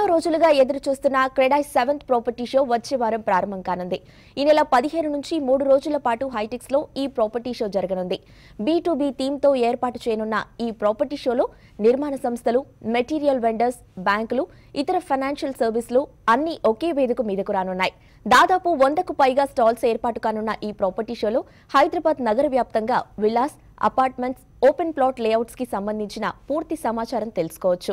రోజులుగా ఎదురు చూస్తున్న క్రెడాయ్ సెవెంత్ ప్రాపర్టీ షో వచ్చే వారం ప్రారంభం కానుంది ఈ నెల పదిహేను నుంచి మూడు రోజుల పాటు హైటెక్స్ లో ఈ ప్రాపర్టీ షో జరగనుంది బీ టు బీ థీమ్ తో ఏర్పాటు చేయనున్న ఈ ప్రాపర్టీ షోలో నిర్మాణ సంస్థలు మెటీరియల్ వెండర్స్ బ్యాంకులు ఇతర ఫైనాన్షియల్ సర్వీసులు అన్ని ఒకే వేదిక మీదకు రానున్నాయి దాదాపు వందకు పైగా స్టాల్స్ ఏర్పాటు కానున్న ఈ ప్రాపర్టీ షోలో హైదరాబాద్ నగర వ్యాప్తంగా villas apartments open plot layouts కి సంబంధించిన పూర్తి సమాచారం తెలుసుకోవచ్చు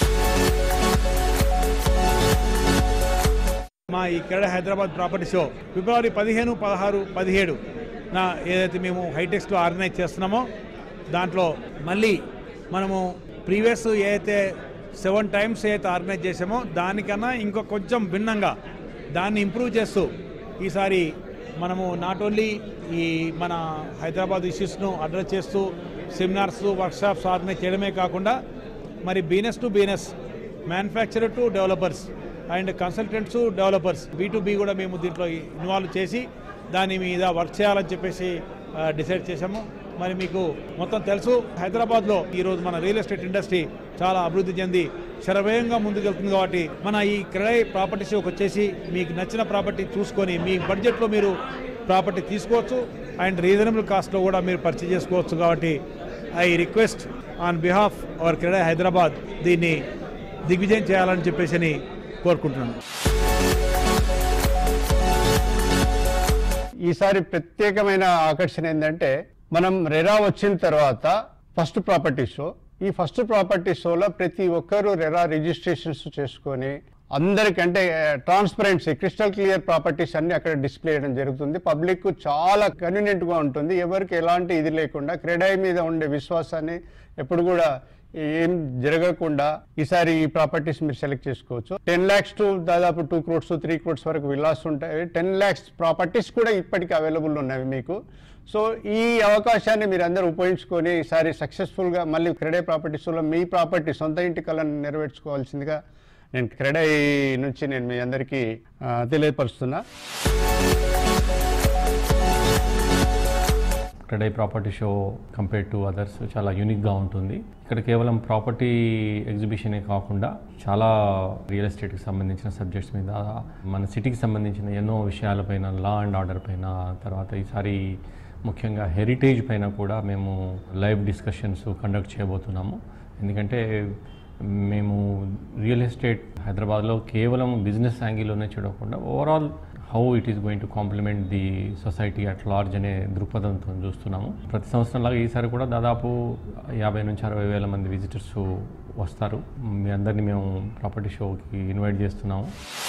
మా ఇక్కడ హైదరాబాద్ ప్రాపర్టీ షో ఫిబ్రవరి పదిహేను పదహారు పదిహేడు నా ఏదైతే మేము హైటెక్స్లో ఆర్గనైజ్ చేస్తున్నామో దాంట్లో మళ్ళీ మనము ప్రీవియస్ ఏదైతే సెవెన్ టైమ్స్ ఏదైతే ఆర్గనైజ్ చేసామో దానికన్నా ఇంకో కొంచెం భిన్నంగా దాన్ని ఇంప్రూవ్ చేస్తూ ఈసారి మనము నాట్ ఓన్లీ ఈ మన హైదరాబాద్ ఇష్యూస్ను అడ్రస్ చేస్తూ సెమినార్స్ వర్క్షాప్స్ ఆర్గనైజ్ చేయడమే కాకుండా మరి business to business manufacturer to developers and consultants developers B to B కూడా మేము దీంట్లో ఇన్వాల్వ్ చేసి దాని మీద వర్క్ చేయాలని చెప్పేసి డిసైడ్ చేశాము మరి మీకు మొత్తం తెలుసు హైదరాబాద్లో ఈరోజు మన రియల్ ఎస్టేట్ ఇండస్ట్రీ చాలా అభివృద్ధి చెంది శరవేగంగా ముందుకెళ్తుంది కాబట్టి మన ఈ క్రెడై ప్రాపర్టీ షోకి వచ్చేసి మీకు నచ్చిన ప్రాపర్టీ చూసుకొని మీ బడ్జెట్లో మీరు ప్రాపర్టీ తీసుకోవచ్చు అండ్ రీజనబుల్ కాస్ట్లో కూడా మీరు పర్చేజ్ చేసుకోవచ్చు కాబట్టి I request on behalf our CREDAI Hyderabad దీన్ని దిగ్విజయం చేయాలని చెప్పేసి కోరుకుంటున్నాను ఈసారి ప్రత్యేకమైన ఆకర్షణ ఏంటంటే మనం రెరా వచ్చిన తర్వాత ఫస్ట్ ప్రాపర్టీ షో ఈ ఫస్ట్ ప్రాపర్టీ షోలో ప్రతి ఒక్కరూ రెరా రిజిస్ట్రేషన్స్ చేసుకొని అందరికంటే ట్రాన్స్పరెన్సీ క్రిస్టల్ క్లియర్ ప్రాపర్టీస్ అన్ని అక్కడ డిస్ప్లే చేయడం జరుగుతుంది పబ్లిక్ చాలా కన్వీనియంట్ గా ఉంటుంది ఎవరికి ఎలాంటి ఇది లేకుండా క్రెడాయి మీద ఉండే విశ్వాసాన్ని ఎప్పుడు కూడా ఏం జరగకుండా ఈసారి ఈ ప్రాపర్టీస్ మీరు సెలెక్ట్ చేసుకోవచ్చు టెన్ ల్యాక్స్ టు దాదాపు టూ క్రోడ్స్ త్రీ క్రోడ్స్ వరకు విల్లాస్ ఉంటాయి టెన్ ల్యాక్స్ ప్రాపర్టీస్ కూడా ఇప్పటికీ అవైలబుల్ ఉన్నవి మీకు సో ఈ అవకాశాన్ని మీరు అందరూ ఉపయోగించుకొని ఈసారి సక్సెస్ఫుల్గా మళ్ళీ క్రెడే ప్రాపర్టీస్లో మీ ప్రాపర్టీ సొంత ఇంటి కళను నెరవేర్చుకోవాల్సిందిగా నేను క్రెడై నుంచి నేను మీ అందరికీ ఆ, తెలియపరుస్తున్నా CREDAI property show compare to others చాలా యూనిక్గా ఉంటుంది ఇక్కడ కేవలం ప్రాపర్టీ ఎగ్జిబిషనే కాకుండా చాలా రియల్ ఎస్టేట్కి సంబంధించిన సబ్జెక్ట్స్ మీద మన సిటీకి సంబంధించిన ఎన్నో విషయాలపైన లా అండ్ ఆర్డర్ పైన తర్వాత ఈసారి ముఖ్యంగా హెరిటేజ్ పైన కూడా మేము లైవ్ డిస్కషన్స్ కండక్ట్ చేయబోతున్నాము ఎందుకంటే మేము రియల్ ఎస్టేట్ హైదరాబాద్లో కేవలం బిజినెస్ యాంగిల్లోనే చూడకుండా overall how it is going to complement the society at large అనే దృక్పథంతో చూస్తున్నాము ప్రతి సంవత్సరం లాగా ఈసారి కూడా దాదాపు యాభై నుంచి అరవై వేల మంది విజిటర్స్ వస్తారు మీ అందరినీ మేము ప్రాపర్టీ షోకి ఇన్వైట్ చేస్తున్నాము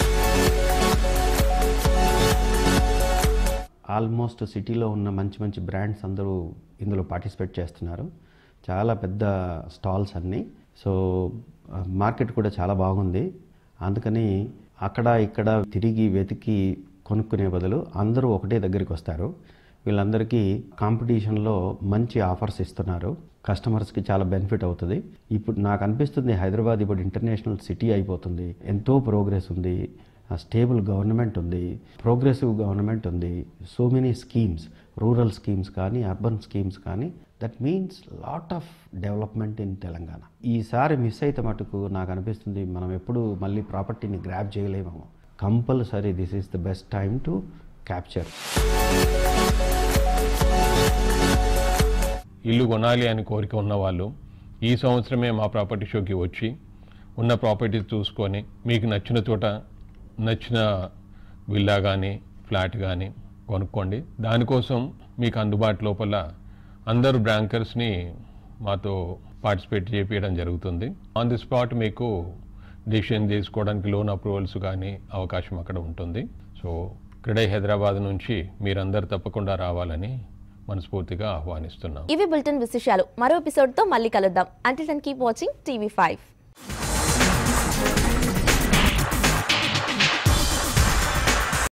ఆల్మోస్ట్ సిటీలో ఉన్న మంచి మంచి బ్రాండ్స్ అందరూ ఇందులో పార్టిసిపేట్ చేస్తున్నారు చాలా పెద్ద స్టాల్స్ అన్నీ సో ఆ, మార్కెట్ కూడా చాలా బాగుంది అందుకని అక్కడ ఇక్కడ తిరిగి వెతికి కొనుక్కునే బదులు అందరూ ఒకటే దగ్గరికి వస్తారు వీళ్ళందరికీ కాంపిటీషన్లో మంచి ఆఫర్స్ ఇస్తున్నారు కస్టమర్స్కి చాలా బెనిఫిట్ అవుతుంది ఇప్పుడు నాకు అనిపిస్తుంది హైదరాబాద్ ఇప్పుడు ఇంటర్నేషనల్ సిటీ అయిపోతుంది ఎంతో ప్రోగ్రెస్ ఉంది స్టేబుల్ గవర్నమెంట్ ఉంది ప్రోగ్రెసివ్ గవర్నమెంట్ ఉంది so many schemes rural schemes కానీ అర్బన్ స్కీమ్స్ కానీ that means lot of development in Telangana ఈసారి మిస్ అయితే మటుకు నాకు అనిపిస్తుంది మనం ఎప్పుడు మళ్ళీ ప్రాపర్టీని గ్రాప్ చేయలేమేమో compulsory this is the best time to capture ఇల్లు కొనాలి అని కోరిక ఉన్నవాళ్ళు ఈ సంవత్సరమే మా ప్రాపర్టీ షోకి వచ్చి ఉన్న ప్రాపర్టీ చూసుకొని మీకు నచ్చిన చోట నచ్చిన విల్లా కానీ ఫ్లాట్ కానీ కొనుక్కోండి దానికోసం మీకు అందుబాటు లోపల అందరు బ్యాంకర్స్ని మాతో పార్టిసిపేట్ చేపించడం జరుగుతుంది ఆన్ ది స్పాట్ మీకు డిసిషన్ తీసుకోవడానికి లోన్ అప్రూవల్స్ కానీ అవకాశం అక్కడ ఉంటుంది సో క్రెడై హైదరాబాద్ నుంచి మీరందరూ తప్పకుండా రావాలని మనస్ఫూర్తిగా ఆహ్వానిస్తున్నాం ఇవి బులెటిన్ విశేషాలు మరో ఎపిసోడ్ తో మళ్ళీ కలుద్దాం until keep watching TV five